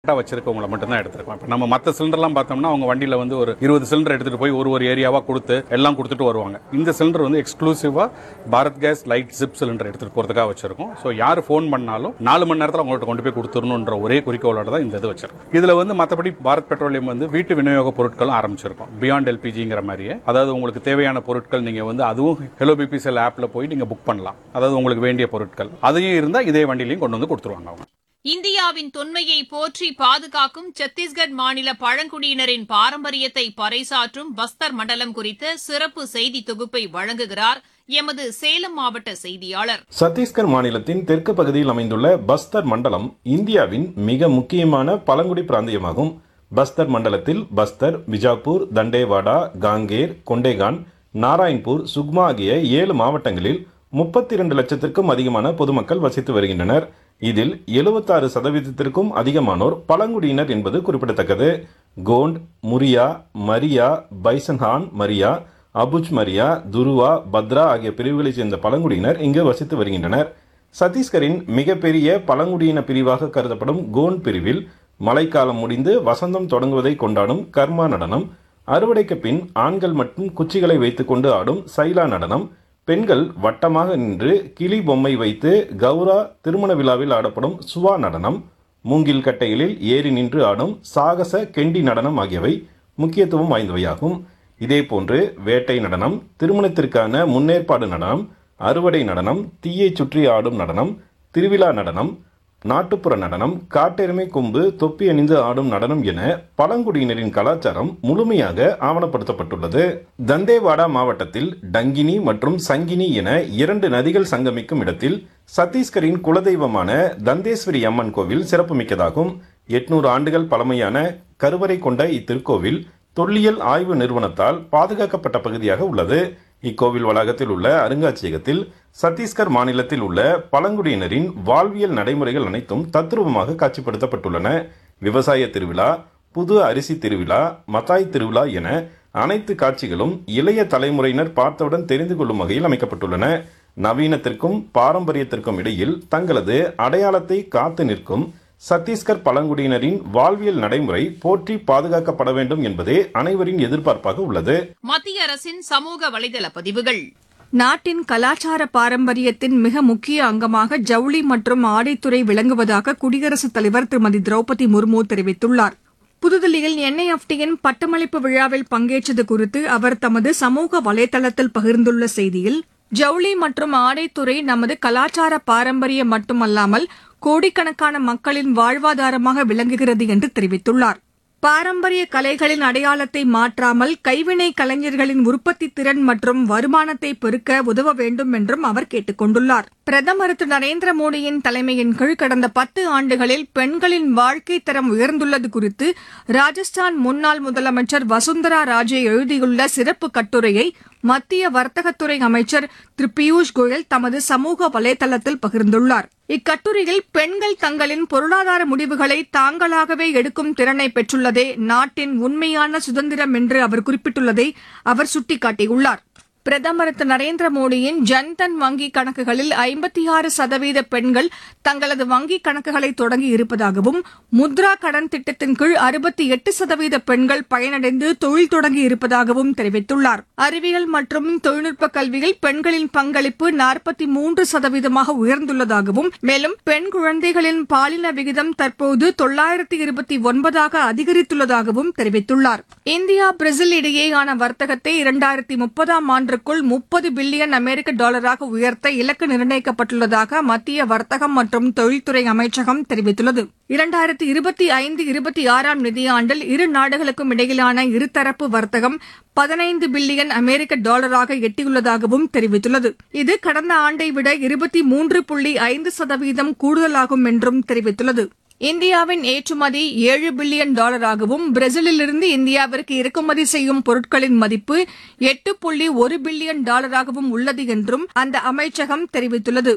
கரெக்டாக வச்சிருக்கவங்கள மட்டும் தான் எடுத்திருக்கோம் இப்போ நம்ம மற்ற சிலிண்டர்லாம் பார்த்தோம்னா அவங்க வண்டியில் வந்து ஒரு இருபது சிலிண்டர் எடுத்துட்டு போய் ஒரு ஒரு ஏரியாவாக கொடுத்து எல்லாம் கொடுத்துட்டு வருவாங்க இந்த சிலிண்டர் வந்து எக்ஸ்க்ளூசிவாக பாரத் கேஸ் லைட் ஜிப் சிலிண்டர் எடுத்துட்டு போகிறதுக்காக வச்சிருக்கோம் ஸோ யார் ஃபோன் பண்ணாலும் நாலு மணி நேரத்தில் அவங்கள்ட்ட கொண்டு போய் கொடுத்துடணுன்ற ஒரே குறிக்கோளோட தான் இந்த இது வச்சிருக்கோம் இதில் வந்து மற்றபடி பாரத் பெட்ரோலியம் வந்து வீட்டு விநியோக பொருட்களும் ஆரம்பிச்சிருக்கோம் பியாண்ட் எல்பிஜிங்கிற மாதிரியே அதாவது உங்களுக்கு தேவையான பொருட்கள் நீங்கள் வந்து அதுவும் ஹெலோ பிபிசிஎல் ஆப்பில் போய் நீங்கள் புக் பண்ணலாம் அதாவது உங்களுக்கு வேண்டிய பொருட்கள் அதையும் இருந்தால் இதே வண்டியிலையும் கொண்டு வந்து கொடுத்துருவாங்க அவங்க இந்தியாவின் தொன்மையை போற்றி பாதுகாக்கும் சத்தீஸ்கர் மாநில பழங்குடியினரின் பாரம்பரியத்தை பறைசாற்றும் பஸ்தர் மண்டலம் குறித்த சிறப்பு செய்தி தொகுப்பை வழங்குகிறார் எமது சேலம் மாவட்ட செய்தியாளர் சத்தீஸ்கர் மாநிலத்தின் தெற்கு பகுதியில் அமைந்துள்ள பஸ்தர் மண்டலம் இந்தியாவின் மிக முக்கியமான பழங்குடி பிராந்தியமாகும் பஸ்தர் மண்டலத்தில் பஸ்தர் பிஜாப்பூர் தண்டேவாடா காங்கேர் கொண்டேகான் நாராயண்பூர் சுக்மா ஆகிய ஏழு மாவட்டங்களில் முப்பத்தி இரண்டு லட்சத்திற்கும் அதிகமான பொதுமக்கள் வசித்து வருகின்றனர் இதில் எழுபத்தாறு சதவீதத்திற்கும் அதிகமானோர் பழங்குடியினர் என்பது குறிப்பிடத்தக்கது கோண்ட் முரியா மரியா பைசன்ஹான் மரியா அபுஜ் மரியா துருவா பத்ரா ஆகிய பிரிவுகளைச் சேர்ந்த பழங்குடியினர் இங்கு வசித்து வருகின்றனர் சத்தீஸ்கரின் மிகப்பெரிய பழங்குடியின பிரிவாக கருதப்படும் கோண்ட் பிரிவில் மழைக்காலம் முடிந்து வசந்தம் தொடங்குவதை கொண்டாடும் கர்மா நடனம் அறுவடைக்கு பின் ஆண்கள் மட்டும் குச்சிகளை வைத்துக்கொண்டு ஆடும் சைலா நடனம் பெண்கள் வட்டமாக நின்று கிளி பொம்மை வைத்து கௌரா திருமண விழாவில் ஆடப்படும் சுவா நடனம் மூங்கில் கட்டைகளில் ஏறி நின்று ஆடும் சாகச கெண்டி நடனம் ஆகியவை முக்கியத்துவம் வாய்ந்தவையாகும் இதேபோன்று வேட்டை நடனம் திருமணத்திற்கான முன்னேற்பாடு நடனம் அறுவடை நடனம் தீயை சுற்றி ஆடும் நடனம் திருவிழா நடனம் நாட்டுப்புற நடனம் காட்டெருமை கொம்பு தொப்பி அணிந்து ஆடும் நடனம் என பழங்குடியினரின் கலாச்சாரம் முழுமையாக ஆவணப்படுத்தப்பட்டுள்ளது தந்தேவாடா மாவட்டத்தில் டங்கினி மற்றும் சங்கினி என இரண்டு நதிகள் சங்கமிக்கும் இடத்தில் சத்தீஸ்கரின் குலதெய்வமான தந்தேஸ்வரி அம்மன் கோவில் சிறப்புமிக்கதாகும் எட்நூறு ஆண்டுகள் பழமையான கருவறை கொண்ட இத்திருக்கோவில் தொல்லியல் ஆய்வு நிறுவனத்தால் பாதுகாக்கப்பட்ட பகுதியாக உள்ளது இக்கோவில் வளாகத்தில் உள்ள அருங்காட்சியகத்தில் சத்தீஸ்கர் மாநிலத்தில் உள்ள பழங்குடியினரின் வாழ்வியல் நடைமுறைகள் அனைத்தும் தத்ரூபமாக காட்சிப்படுத்தப்பட்டுள்ளன விவசாய திருவிழா புது அரிசி திருவிழா மத்தாய் திருவிழா என அனைத்து காட்சிகளும் இளைய தலைமுறையினர் பார்த்தவுடன் தெரிந்து கொள்ளும் வகையில் அமைக்கப்பட்டுள்ளன நவீனத்திற்கும் பாரம்பரியத்திற்கும் இடையில் தங்களது அடையாளத்தை காத்து நிற்கும் சத்தீஸ்கர் பழங்குடியினரின் வாழ்வியல் நடைமுறை போற்றி பாதுகாக்கப்பட வேண்டும் என்பதே அனைவரின் எதிர்பார்ப்பாக உள்ளது மத்திய அரசின் சமூக வலைதள பதிவுகள் நாட்டின் கலாச்சார பாரம்பரியத்தின் மிக முக்கிய அங்கமாக ஜவுளி மற்றும் ஆடைத்துறை விளங்குவதாக குடியரசுத் தலைவர் திருமதி திரௌபதி முர்மு தெரிவித்துள்ளார் புதுதில்லியில் என்ஐஎஃப்டியின் பட்டமளிப்பு விழாவில் பங்கேற்றது குறித்து அவர் தமது சமூக வலைதளத்தில் பகிர்ந்துள்ள செய்தியில் ஜவுளி மற்றும் ஆடைத்துறை நமது கலாச்சார பாரம்பரியம் மட்டுமல்லாமல் கோடிக்கணக்கான மக்களின் வாழ்வாதாரமாக விளங்குகிறது என்று தெரிவித்துள்ளார் பாரம்பரிய கலைகளின் அடையாளத்தை மாற்றாமல் கைவினை கலைஞர்களின் உற்பத்தி திறன் மற்றும் வருமானத்தை பெருக்க உதவ வேண்டும் என்றும் அவர் கேட்டுக் கொண்டுள்ளார் பிரதமர் திரு நரேந்திர மோடியின் தலைமையின் கீழ் கடந்த பத்து ஆண்டுகளில் பெண்களின் வாழ்க்கை தரம் உயர்ந்துள்ளது குறித்து ராஜஸ்தான் முன்னாள் முதலமைச்சர் வசுந்தரா ராஜே எழுதியுள்ள சிறப்பு கட்டுரையை மத்திய வர்த்தகத்துறை அமைச்சர் திரு பியூஷ் கோயல் தமது சமூக வலைதளத்தில் பகிர்ந்துள்ளார் இக்கட்டுரையில் பெண்கள் தங்களின் பொருளாதார முடிவுகளை தாங்களாகவே எடுக்கும் திறனை பெற்றுள்ளதே நாட்டின் உண்மையான சுதந்திரம் என்று அவர் குறிப்பிட்டுள்ளதை அவர் சுட்டிக்காட்டியுள்ளார் பிரதமர் திரு நரேந்திர மோடியின் ஜன்தன் வங்கி கணக்குகளில் ஐம்பத்தி ஆறு சதவீத பெண்கள் தங்களது வங்கி கணக்குகளை தொடங்கி இருப்பதாகவும் முத்ரா கடன் திட்டத்தின் கீழ் அறுபத்தி எட்டு சதவீத பெண்கள் பயனடைந்து தொழில் தொடங்கி இருப்பதாகவும் தெரிவித்துள்ளார் அறிவியல் மற்றும் தொழில்நுட்ப கல்வியில் பெண்களின் பங்களிப்பு நாற்பத்தி மூன்று சதவீதமாக உயர்ந்துள்ளதாகவும் மேலும் பெண் குழந்தைகளின் பாலின விகிதம் தற்போது தொள்ளாயிரத்தி இருபத்தி ஒன்பதாக அதிகரித்துள்ளதாகவும் தெரிவித்துள்ளார் இந்தியா பிரேசில் இடையேயான வர்த்தகத்தை இரண்டாயிரத்தி முப்பதாம் ஆண்டுக்குள் முப்பது பில்லியன் அமெரிக்க டாலராக உயர்த்த இலக்கு நிர்ணயிக்கப்பட்டுள்ளதாக மத்திய வர்த்தகம் மற்றும் தொழில்துறை அமைச்சகம் தெரிவித்துள்ளது இரண்டாயிரத்தி இருபத்தி ஐந்து இருபத்தி ஆறாம் நிதியாண்டில் இரு நாடுகளுக்கும் இடையிலான இருதரப்பு வர்த்தகம் பதினைந்து பில்லியன் அமெரிக்க டாலராக எட்டியுள்ளதாகவும் தெரிவித்துள்ளது இது கடந்த ஆண்டை விட இருபத்தி மூன்று புள்ளி ஐந்து சதவீதம் கூடுதலாகும் என்றும் தெரிவித்துள்ளது இந்தியாவின் ஏற்றுமதி ஏழு பில்லியன் டாலராகவும் பிரேசிலிலிருந்து இந்தியாவிற்கு இறக்குமதி செய்யும் பொருட்களின் மதிப்பு எட்டு புள்ளி ஒரு பில்லியன் டாலராகவும் உள்ளது என்றும் அந்த அமைச்சகம் தெரிவித்துள்ளது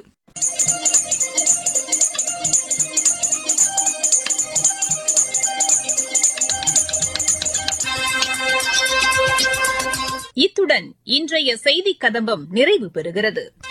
இத்துடன் இன்றைய செய்திக் கதம்பம் நிறைவு பெறுகிறது